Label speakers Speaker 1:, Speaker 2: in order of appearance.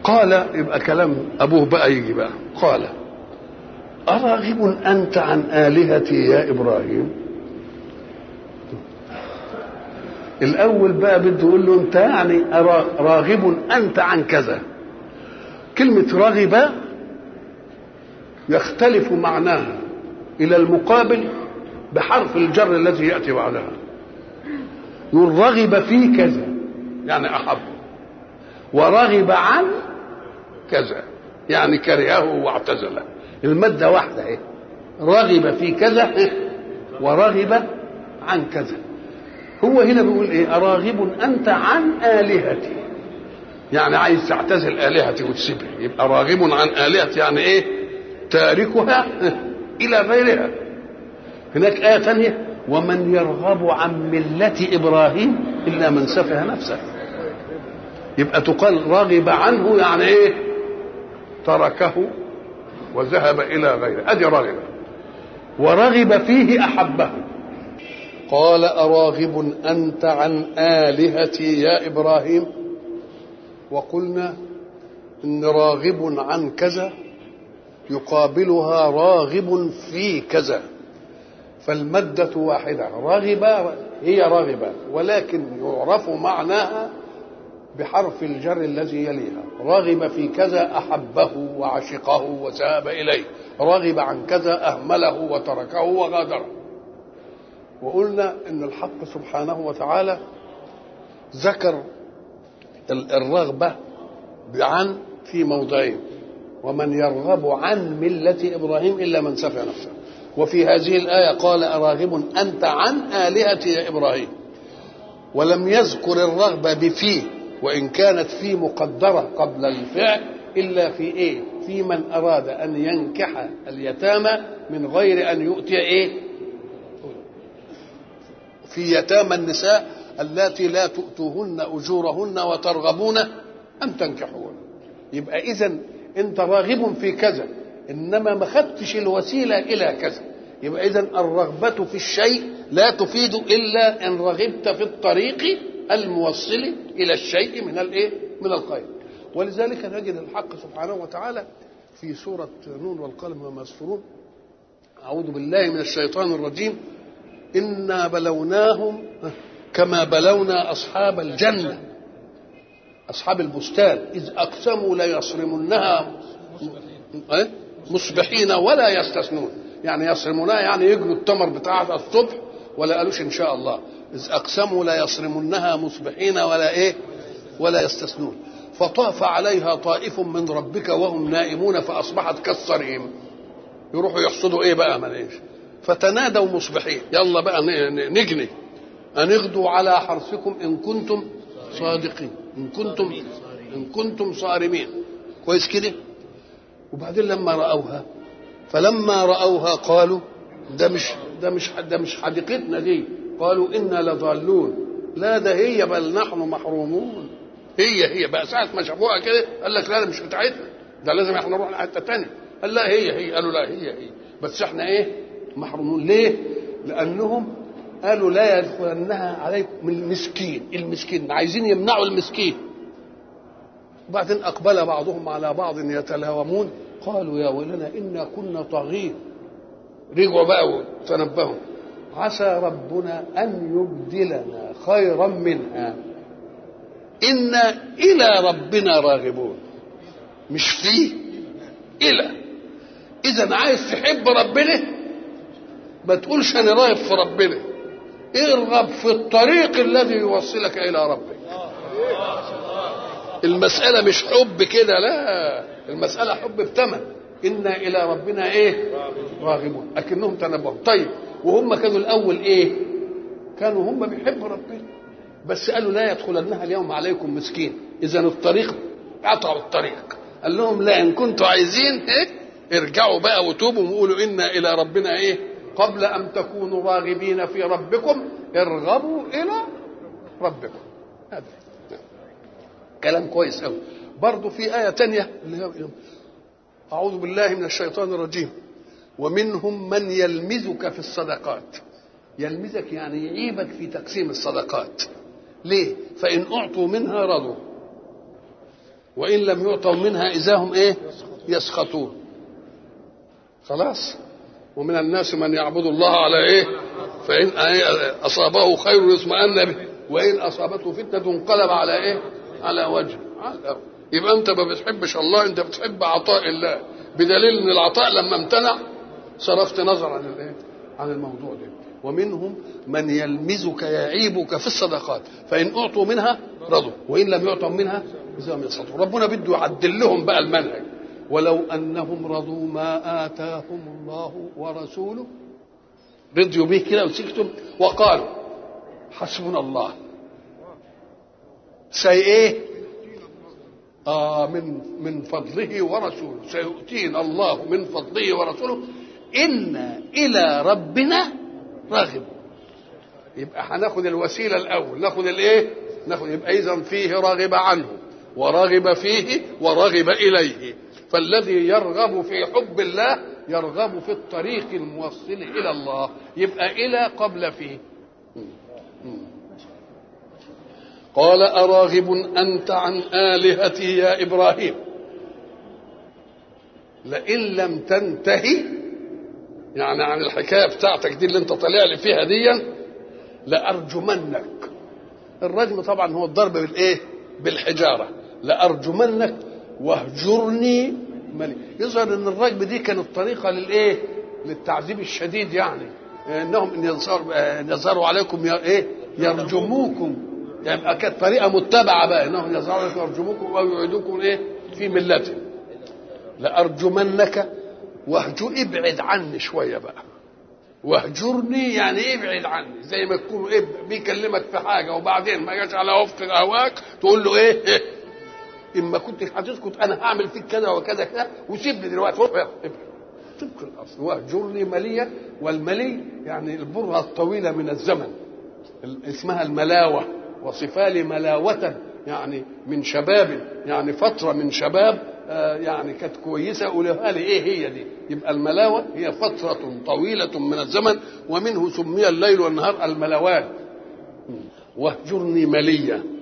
Speaker 1: قال يبقى كلام ابوه بقى يجي بقى قال اراغب انت عن الهتي يا ابراهيم الاول بقى بده يقول له انت يعني أرا- راغب انت عن كذا كلمه راغب يختلف معناها الى المقابل بحرف الجر الذي ياتي بعدها يقول رغب في كذا يعني احب ورغب عن كذا يعني كرهه واعتزله الماده واحده اهي رغب في كذا ورغب عن كذا هو هنا بيقول ايه اراغب انت عن الهتي يعني عايز تعتزل الهتي وتسيبها يبقى راغب عن الهتي يعني ايه تاركها الى غيرها هناك ايه ثانيه ومن يرغب عن مله ابراهيم الا من سفه نفسه يبقى تقال رغب عنه يعني ايه تركه وذهب الى غيره ادي رغب ورغب فيه احبه قال اراغب انت عن الهتي يا ابراهيم وقلنا ان راغب عن كذا يقابلها راغب في كذا فالمادة واحدة رغب هي رغبة ولكن يعرف معناها بحرف الجر الذي يليها رغب في كذا أحبه وعشقه وذهب إليه رغب عن كذا أهمله وتركه وغادره وقلنا ان الحق سبحانه وتعالى ذكر ال- الرغبه عن في موضعين ومن يرغب عن مله ابراهيم الا من سفه نفسه وفي هذه الايه قال اراغب انت عن الهتي يا ابراهيم ولم يذكر الرغبه بفيه وان كانت في مقدره قبل الفعل الا في ايه في من اراد ان ينكح اليتامى من غير ان يؤتي ايه في يتامى النساء اللاتي لا تؤتوهن اجورهن وترغبون ان تنكحوهن يبقى اذا انت راغب في كذا انما ما خدتش الوسيله الى كذا يبقى اذا الرغبه في الشيء لا تفيد الا ان رغبت في الطريق الموصل الى الشيء من الايه من الخير ولذلك نجد الحق سبحانه وتعالى في سوره نون والقلم وما يسطرون اعوذ بالله من الشيطان الرجيم إنا بلوناهم كما بلونا أصحاب الجنة أصحاب البستان إذ أقسموا ليصرمنها إيه؟ مصبحين ولا يستثنون يعني يصرمونها يعني يجروا التمر بتاعها الصبح ولا قالوش إن شاء الله إذ أقسموا ليصرمنها مصبحين ولا إيه ولا يستثنون فطاف عليها طائف من ربك وهم نائمون فأصبحت كالصريم يروحوا يحصدوا إيه بقى ما إيش فتنادوا مصبحين يلا بقى ن- ن- نجني أن اغدوا على حرثكم إن كنتم صادقين إن كنتم إن كنتم صارمين كويس كده وبعدين لما رأوها فلما رأوها قالوا ده مش ده مش ده مش حديقتنا دي قالوا إنا لضالون لا ده هي بل نحن محرومون هي هي بقى ساعة ما شافوها كده قال لك لا ده مش بتاعتنا ده لازم احنا نروح لحتة تانية قال لا هي هي قالوا لا هي هي بس احنا ايه محرومون ليه لانهم قالوا لا يدخلنها عليكم من المسكين المسكين عايزين يمنعوا المسكين وبعدين اقبل بعضهم على بعض يتلاومون قالوا يا ويلنا انا كنا طاغين رجعوا بقى وتنبهوا عسى ربنا ان يبدلنا خيرا منها انا الى ربنا راغبون مش فيه الى اذا عايز تحب ربنا ما تقولش انا راغب في ربنا ارغب في الطريق الذي يوصلك الى ربك المسألة مش حب كده لا المسألة حب بثمن إنا إلى ربنا إيه راغبون أكنهم تنبهوا طيب وهم كانوا الأول إيه كانوا هم بيحبوا ربنا بس قالوا لا يدخلنها اليوم عليكم مسكين إذا الطريق قطعوا الطريق قال لهم لا إن كنتوا عايزين إيه ارجعوا بقى وتوبوا وقولوا إنا إلى ربنا إيه قبل أن تكونوا راغبين في ربكم ارغبوا إلى ربكم هذا كلام كويس قوي برضه في آية تانية اللي هي أعوذ بالله من الشيطان الرجيم ومنهم من يلمزك في الصدقات يلمزك يعني يعيبك في تقسيم الصدقات ليه فإن أعطوا منها رضوا وإن لم يعطوا منها إذا هم إيه يسخطون خلاص ومن الناس من يعبد الله على إيه فإن أصابه خير يطمئن به وإن أصابته فتنة انقلب على إيه على وجهه يبقى أنت ما بتحبش الله أنت بتحب عطاء الله بدليل أن العطاء لما امتنع صرفت نظر عن الإيه عن الموضوع ده ومنهم من يلمزك يعيبك في الصدقات فإن أعطوا منها رضوا وإن لم يعطوا منها إذا هم يسخطون ربنا بده يعدل لهم بقى المنهج ولو أنهم رضوا ما آتاهم الله ورسوله رضيوا به كده وسكتوا وقالوا حسبنا الله سي ايه آه من من فضله ورسوله سيؤتينا الله من فضله ورسوله إنا إلى ربنا راغبون يبقى هناخد الوسيلة الأول ناخد الإيه؟ ناخد يبقى إذا فيه راغب عنه ورغب فيه ورغب إليه فالذي يرغب في حب الله يرغب في الطريق الموصل إلى الله يبقى إلى قبل فيه قال أراغب أنت عن آلهتي يا إبراهيم لئن لم تنتهي يعني عن الحكايه بتاعتك دي اللي انت طالع لي فيها دي لارجمنك الرجم طبعا هو الضرب بالايه بالحجاره لارجمنك واهجرني ملي يظهر ان الرجم دي كانت طريقه للايه للتعذيب الشديد يعني انهم ان يظهروا ان يظهروا عليكم ايه يرجموكم يعني كانت طريقه متبعه بقى انهم يظهروا عليكم يرجموكم او يعيدوكم ايه في ملتهم لارجمنك واهجر ابعد عني شويه بقى واهجرني يعني ابعد عني زي ما تكون إيه بيكلمك في حاجه وبعدين ما جاش على وفق هواك تقول له ايه, إيه اما كنت هتسكت انا هعمل فيك كذا وكذا كذا وسيبني دلوقتي ابعد طبق الاصل واهجرني مليا والملي يعني البرهه الطويله من الزمن اسمها الملاوه وصفالي ملاوه يعني من شباب يعني فتره من شباب يعني كانت كويسه قولها لي ايه هي دي يبقى الملاوه هي فتره طويله من الزمن ومنه سمي الليل والنهار الملوان واهجرني مليا